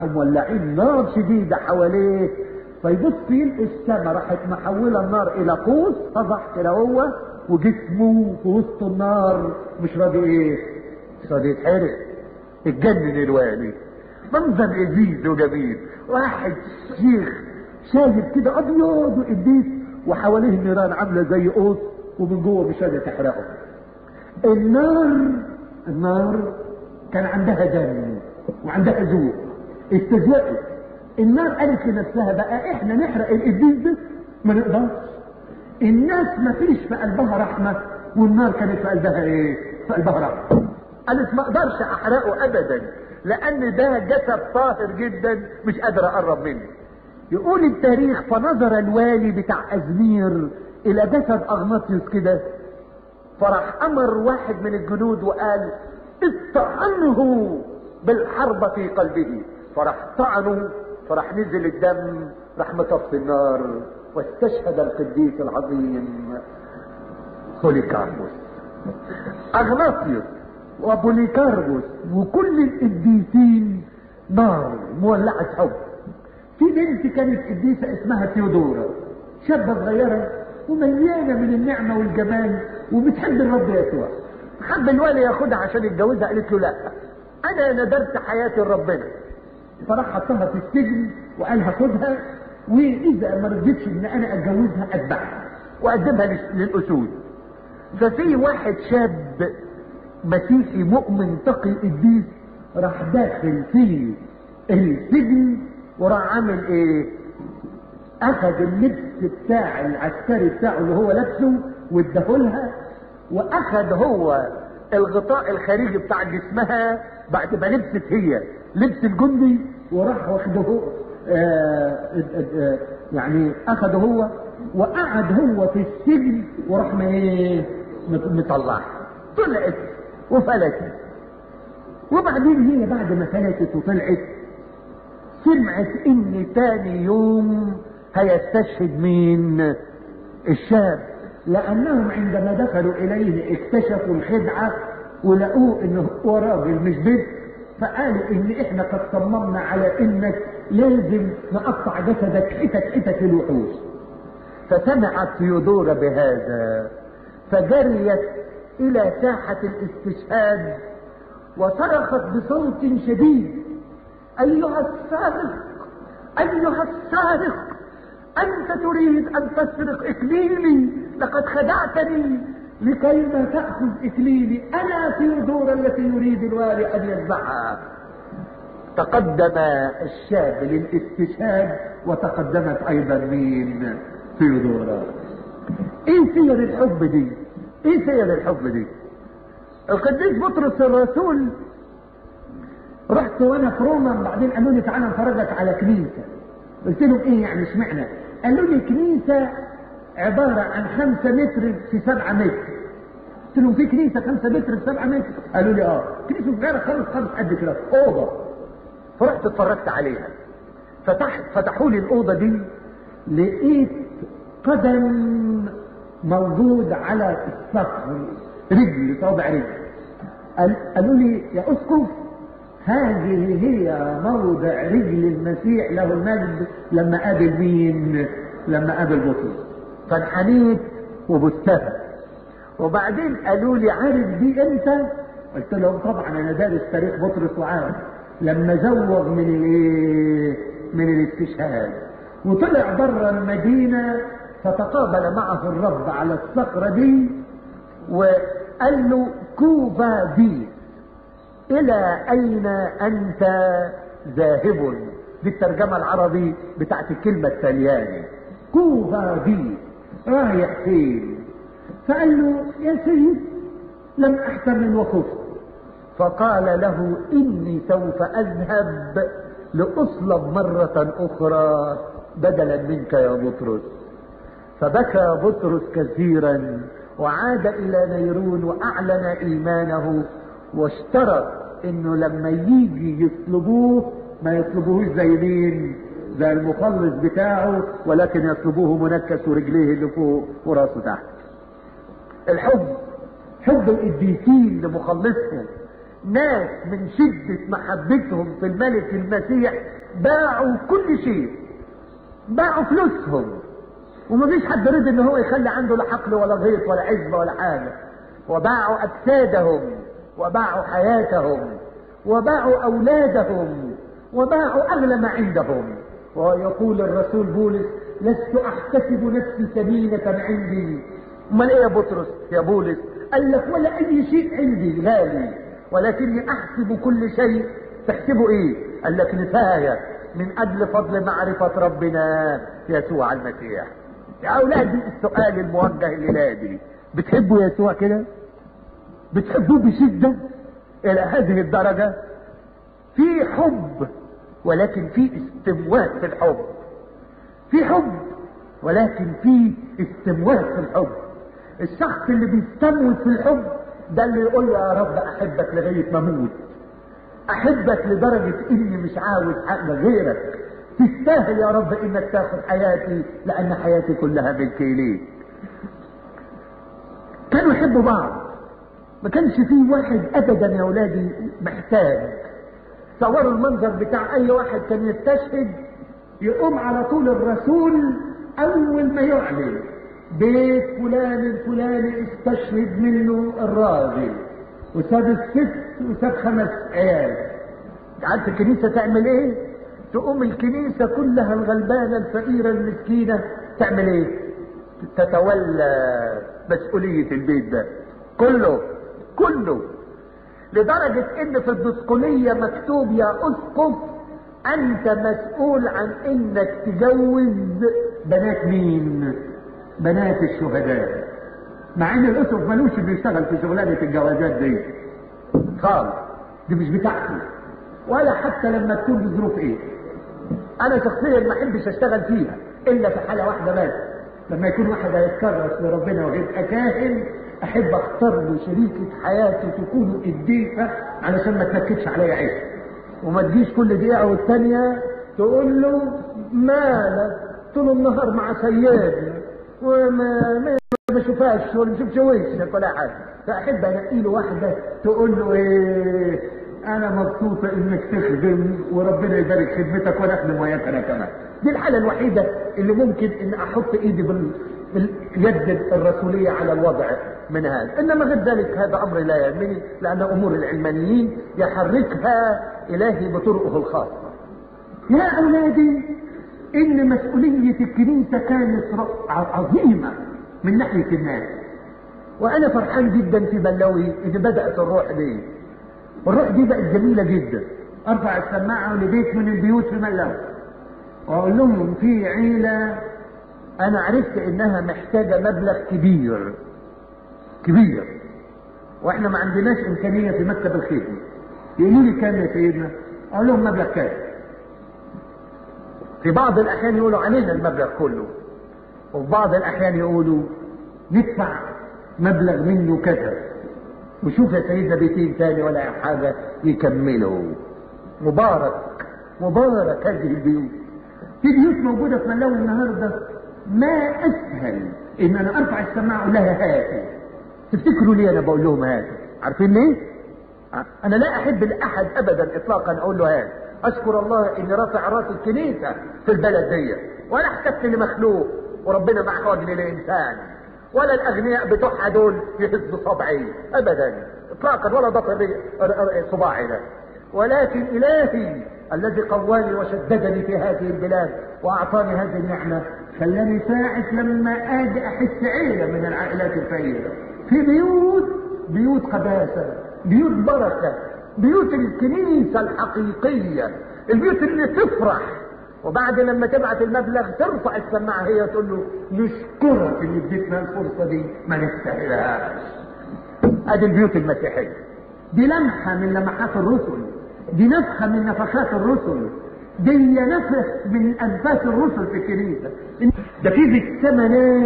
مولعين نار شديدة حواليه فيبص يلقى السما راحت محولة النار إلى قوس فضح كده هو وجسمه في وسط النار مش راضي إيه؟ مش راضي يتحرق اتجنن الوالي منظر لذيذ وجميل واحد شيخ شايف كده أبيض وقديس وحواليه نيران عاملة زي قوس ومن جوه مش قادر تحرقه النار النار كان عندها دم وعندها ذوق استزاء النار قالت لنفسها بقى احنا نحرق القديس ده ما نقدرش الناس ما فيش في قلبها رحمة والنار كانت في قلبها ايه في قلبها رحمة قالت ما اقدرش احرقه ابدا لان ده جسد طاهر جدا مش قادر اقرب منه يقول التاريخ فنظر الوالي بتاع ازمير الى جسد اغناطيوس كده فراح امر واحد من الجنود وقال اطعنه بالحربة في قلبه فراح طعنه فراح نزل الدم راح مطفي النار واستشهد القديس العظيم بوليكاربوس اغناطيوس وبوليكاربوس وكل القديسين نار مولعة حب في بنت كانت قديسة اسمها ثيودورا شابة صغيرة ومليانة من النعمة والجمال وبتحب الرب يسوع حب الوالي ياخدها عشان يتجوزها قالت له لا انا ندرت حياتي لربنا فراح حطها في السجن وقال هاخدها واذا ما رضيتش ان انا اتجوزها اتبعها واقدمها للاسود ففي واحد شاب مسيحي مؤمن تقي قديس راح داخل في السجن وراح عامل ايه اخذ اللبس بتاع العسكري بتاعه اللي هو لابسه واداهولها واخذ هو الغطاء الخارجي بتاع جسمها بعد ما لبست هي لبس الجندي وراح واخده هو آه آه يعني اخده هو وقعد هو في السجن وراح ما ايه مطلعها طلعت وفلتت وبعدين هي بعد ما فلتت وطلعت سمعت ان تاني يوم هيستشهد مين الشاب لانهم عندما دخلوا اليه اكتشفوا الخدعه ولقوه انه هو راجل مش بنت فقالوا ان احنا قد صممنا على انك لازم نقطع جسدك حتت حتت الوحوش فسمعت ثيودورا بهذا فجريت الى ساحة الاستشهاد وصرخت بصوت شديد ايها السارق ايها السارق انت تريد ان تسرق اكليلي لقد خدعتني لكي ما تأخذ إكليلي أنا ثيودورا التي يريد الوالي أن يذبحها تقدم الشاب للاستشهاد وتقدمت أيضا مين ثيودورا إيه سير الحب دي إيه سير الحب دي القديس بطرس الرسول رحت وانا في روما بعدين قالوا لي تعالى نفرجك على كنيسه قلت لهم ايه يعني اشمعنى قالوا لي كنيسه عبارة عن خمسة متر في سبعة متر قلت لهم في كنيسة خمسة متر في سبعة متر قالوا لي اه كنيسة صغيرة خالص خالص قد كده أوضة فرحت اتفرجت عليها فتحت فتحوا لي الأوضة دي لقيت قدم موجود على السقف رجل صابع رجل قال قالوا لي يا أسقف هذه هي موضع رجل المسيح له المجد لما قابل مين لما قابل بطرس فانحنيت وبستها وبعدين قالوا لي عارف دي امتى قلت لهم طبعا انا دارس تاريخ بطرس وعارف لما زوغ من الايه من الاستشهاد وطلع بره المدينه فتقابل معه الرب على الصخره دي وقال له كوفا دي الى اين انت ذاهب دي الترجمه العربي بتاعت الكلمه التالياني كوفا دي رايح فين فقال له يا سيد لم احتمل وخفت فقال له اني سوف اذهب لاصلب مرة اخرى بدلا منك يا بطرس فبكى بطرس كثيرا وعاد الى نيرون واعلن ايمانه واشترط انه لما يجي يطلبوه ما يطلبوهوش زي مين زي المخلص بتاعه ولكن يطلبوه منكس ورجليه اللي فوق وراسه تحت الحب حب القديسين لمخلصهم ناس من شدة محبتهم في الملك المسيح باعوا كل شيء باعوا فلوسهم ومفيش حد رضي ان هو يخلي عنده لا حقل ولا غيط ولا عزبة ولا حاجة وباعوا اجسادهم وباعوا حياتهم وباعوا اولادهم وباعوا اغلى ما عندهم ويقول الرسول بولس لست احتسب نفسي ثمينة عندي امال ايه يا بطرس يا بولس قال لك ولا اي شيء عندي غالي ولكني احسب كل شيء تحسبه ايه قال لك نفاية من اجل فضل معرفة ربنا يسوع المسيح يا اولادي السؤال الموجه لنادي بتحبوا يسوع كده بتحبوه بشدة الى هذه الدرجة في حب ولكن في استموات في الحب في حب ولكن في استموات في الحب الشخص اللي بيستموت في الحب ده اللي يقول له يا رب احبك لغايه ما اموت احبك لدرجه اني مش عاوز حاجه غيرك تستاهل يا رب انك تاخد حياتي لان حياتي كلها ملك اليك كانوا يحبوا بعض ما كانش فيه واحد ابدا يا اولادي محتاج تصوروا المنظر بتاع اي واحد كان يستشهد يقوم على طول الرسول اول ما يعلن بيت فلان الفلاني استشهد منه الراجل وساب الست وساب خمس عيال عارف الكنيسه تعمل ايه تقوم الكنيسه كلها الغلبانه الفقيره المسكينه تعمل ايه تتولى مسؤوليه البيت ده كله كله لدرجة ان في الدسقلية مكتوب يا اسقف انت مسؤول عن انك تجوز بنات مين بنات الشهداء مع ان الاسقف ملوش بيشتغل في شغلانة الجوازات دي خالص دي مش بتاعته ولا حتى لما تكون بظروف ايه انا شخصيا ما احبش اشتغل فيها الا في حالة واحدة بس لما يكون واحد هيتكرس لربنا ويبقى كاهن احب اختار له شريكة حياتي تكون الديفة علشان ما تنكدش عليا عيش وما تجيش كل دقيقة والتانية تقول له مالك طول النهار مع سيدنا وما ما ما شوفهاش ولا ما شوفش وشك ولا حاجة فاحب انقي له واحدة تقول له ايه انا مبسوطة انك تخدم وربنا يبارك خدمتك وانا اخدم وياك انا كمان دي الحالة الوحيدة اللي ممكن ان احط ايدي بال... باليد الرسولية على الوضع من هذا انما غير ذلك هذا امر لا يهمني لان امور العلمانيين يحركها الهي بطرقه الخاصة يا اولادي ان مسؤولية الكنيسة كانت عظيمة من ناحية الناس وانا فرحان جدا في بلوي ان بدأت الروح دي والروح دي بقت جميلة جدا ارفع السماعة لبيت من البيوت في ملوي واقول لهم في عيلة انا عرفت انها محتاجة مبلغ كبير كبير واحنا ما عندناش امكانية في مكتب الخدمة يقولوا لي كام يا سيدنا اقول لهم مبلغ كام في بعض الاحيان يقولوا علينا المبلغ كله وفي بعض الاحيان يقولوا ندفع مبلغ منه كذا وشوف يا سيدنا بيتين تاني ولا حاجة يكملوا مبارك مبارك هذه البيوت في بيوت موجودة في ملاوي النهاردة ما اسهل ان انا ارفع السماعة اقول لها هاتي تفتكروا ليه انا بقول لهم هاتي عارفين ليه انا لا احب لاحد ابدا اطلاقا اقول له هاتي اشكر الله اني رافع راس الكنيسة في البلد دي ولا احتجت لمخلوق وربنا ما احوجني لانسان ولا الاغنياء بتوعها دول يهزوا صبعي ابدا اطلاقا ولا ضفر صباعي ده ولكن الهي الذي قواني وشددني في هذه البلاد واعطاني هذه النعمه خلاني ساعة لما اجي احس عيلة من العائلات الفقيرة في بيوت بيوت قداسة بيوت بركة بيوت الكنيسة الحقيقية البيوت اللي تفرح وبعد لما تبعت المبلغ ترفع السماعة هي تقول له نشكرك اللي اديتنا الفرصة دي ما نستاهلهاش ادي البيوت المسيحية دي لمحة من لمحات الرسل دي نفخة من نفخات الرسل دي نفس من انفاس الرسل في الكنيسة ده في في السماء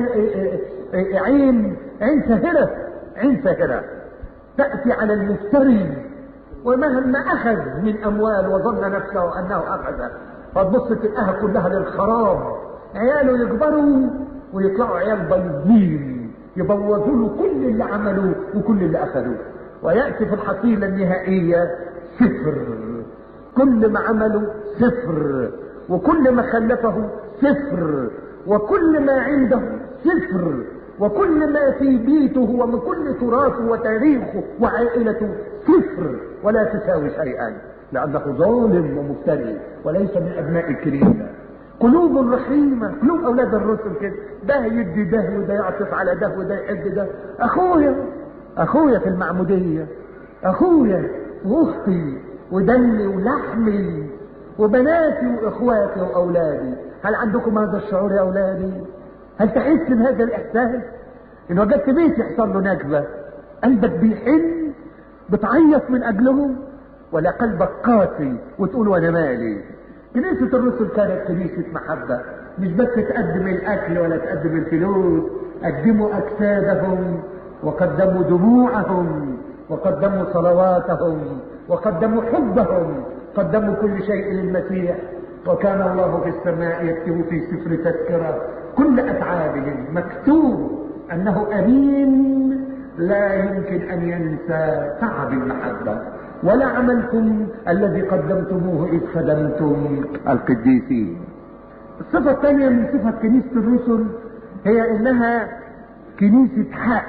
عين عين ساهرة عين ساهرة تأتي على المفتري ومهما أخذ من أموال وظن نفسه أنه أخذ فتبص تلقاها كلها للخراب عياله يكبروا ويطلعوا عيال بايظين يبوظوا له كل اللي عملوه وكل اللي أخذوه ويأتي في الحصيلة النهائية صفر كل ما عمله صفر وكل ما خلفه صفر وكل ما عنده صفر وكل ما في بيته ومن كل تراثه وتاريخه وعائلته صفر ولا تساوي شيئا لأنه ظالم ومفتري وليس من أبناء الكنيسة قلوب رحيمة قلوب أولاد الرسل كده ده يدي ده وده يعطف على ده وده يحب ده أخويا أخويا في المعمودية أخويا وأختي ودمي ولحمي وبناتي وإخواتي وأولادي هل عندكم هذا الشعور يا أولادي؟ هل تحس بهذا الإحساس؟ إن وجدت بيت يحصل له نكبة قلبك بيحن بتعيط من أجلهم ولا قلبك قاسي وتقول وأنا مالي كنيسة الرسل كانت كنيسة محبة مش بس تقدم الأكل ولا تقدم الفلوس قدموا أجسادهم وقدموا دموعهم وقدموا صلواتهم وقدموا حبهم قدموا كل شيء للمسيح وكان الله في السماء يكتب في سفر تذكرة كل أفعالهم مكتوب أنه أمين لا يمكن أن ينسى تعب المحبة ولا عملكم الذي قدمتموه إذ خدمتم القديسين الصفة الثانية من صفة كنيسة الرسل هي إنها كنيسة حق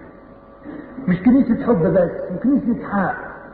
مش كنيسة حب بس كنيسة حق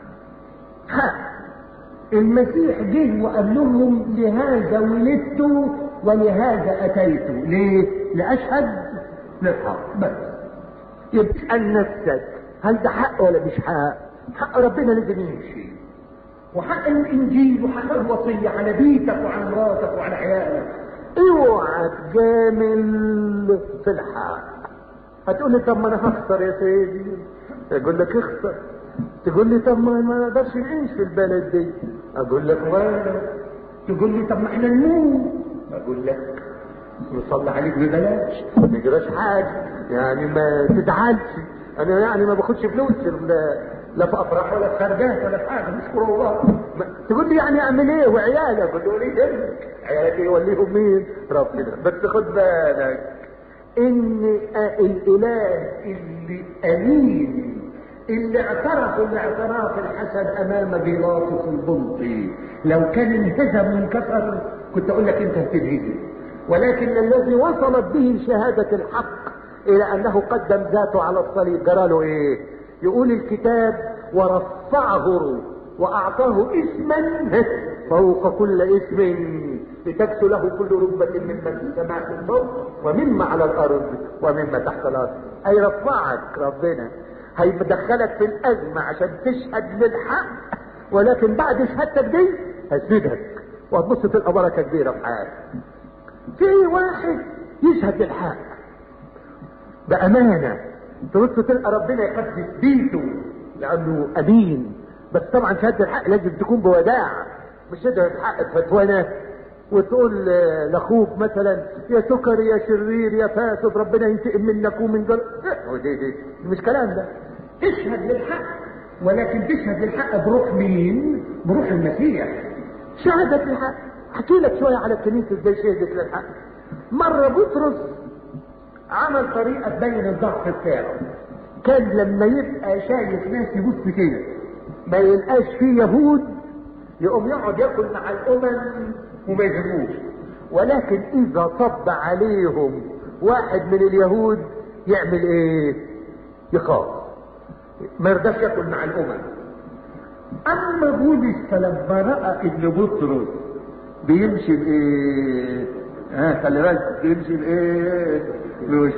حق المسيح جه وقال لهم لهذا ولدت ولهذا اتيت ليه لاشهد للحق بس يبقى اسال نفسك هل ده حق ولا مش حق حق ربنا لازم يمشي وحق الانجيل وحق الوصيه على بيتك وعلى مراتك وعلى عيالك اوعى تجامل في الحق هتقول لي طب ما انا هخسر يا سيدي اقول لك اخسر تقول لي طب ما ما نقدرش نعيش في البلد دي اقول لك ولا تقول لي طب ما احنا نموت اقول لك نصلي عليك ببلاش ما نجراش حاجه يعني ما تزعلش انا يعني ما باخدش فلوس لا لا في افراح ولا في خرجات ولا في حاجه نشكر الله ما- تقول لي يعني اعمل ايه وعيالك اقول له ليه ابنك عيالك يوليهم مين ربنا بس خد بالك ان الاله اللي امين اللي اعترف الاعتراف الحسن امام بيلاطس البلطي لو كان انهزم وانكسر كنت اقول لك انت هتنهزم ولكن الذي وصلت به شهادة الحق الى انه قدم ذاته على الصليب جرى له ايه يقول الكتاب ورفعه واعطاه اسما فوق كل اسم لتكسو له كل ركبة ممن في السماء من فوق ومما على الارض ومما تحت الارض اي رفعك ربنا هيدخلك في الازمة عشان تشهد للحق ولكن بعد شهادتك دي هيسندك وهتبص تلقى بركة كبيرة في حياتك في واحد يشهد للحق بأمانة تبص تلقى ربنا يقدس بيته لأنه أمين بس طبعا شهادة الحق لازم تكون بوداع مش تقدر الحق فتوانا وتقول ل- لاخوك مثلا يا سكر يا شرير يا فاسد ربنا ينتقم منك ومن جل ودي دي مش كلام ده تشهد للحق ولكن تشهد للحق بروح مين؟ بروح المسيح شهدت الحق احكي لك شويه على الكنيسه ازاي شهدت للحق مره بطرس عمل طريقه تبين الضعف بتاعه كان لما يبقى شايف ناس يبص كده ما يلقاش فيه يهود يقوم يقعد ياكل مع الامم وما يهموش ولكن اذا طب عليهم واحد من اليهود يعمل ايه يخاف ما يرضاش ياكل مع الامم اما بولس فلما راى ان بطرس بيمشي بايه ها خلي بالك بيمشي بايه بوش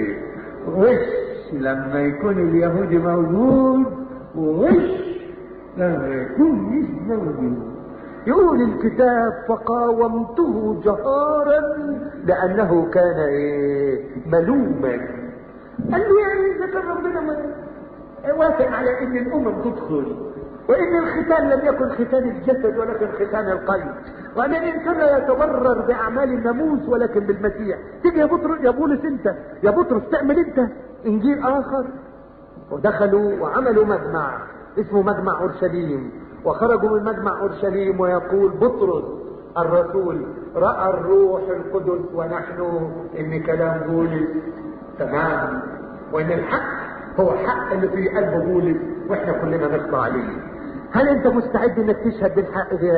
وش لما يكون اليهودي موجود ووش لما يكون مش موجود يقول الكتاب فقاومته جهارا لانه كان ايه ملوما قال له يعني اذا كان ربنا ما- وافق على ان الامم تدخل وان الختان لم يكن ختان الجسد ولكن ختان القلب وان الانسان لا يتبرر باعمال الناموس ولكن بالمسيح تيجي يا بطرس يا بولس انت يا بطرس تعمل انت انجيل اخر ودخلوا وعملوا مجمع اسمه مجمع اورشليم وخرجوا من مجمع اورشليم ويقول بطرس الرسول راى الروح القدس ونحن ان كلام بولس تمام وان الحق هو حق اللي في قلب بولس واحنا كلنا نخضع ليه هل انت مستعد انك تشهد بالحق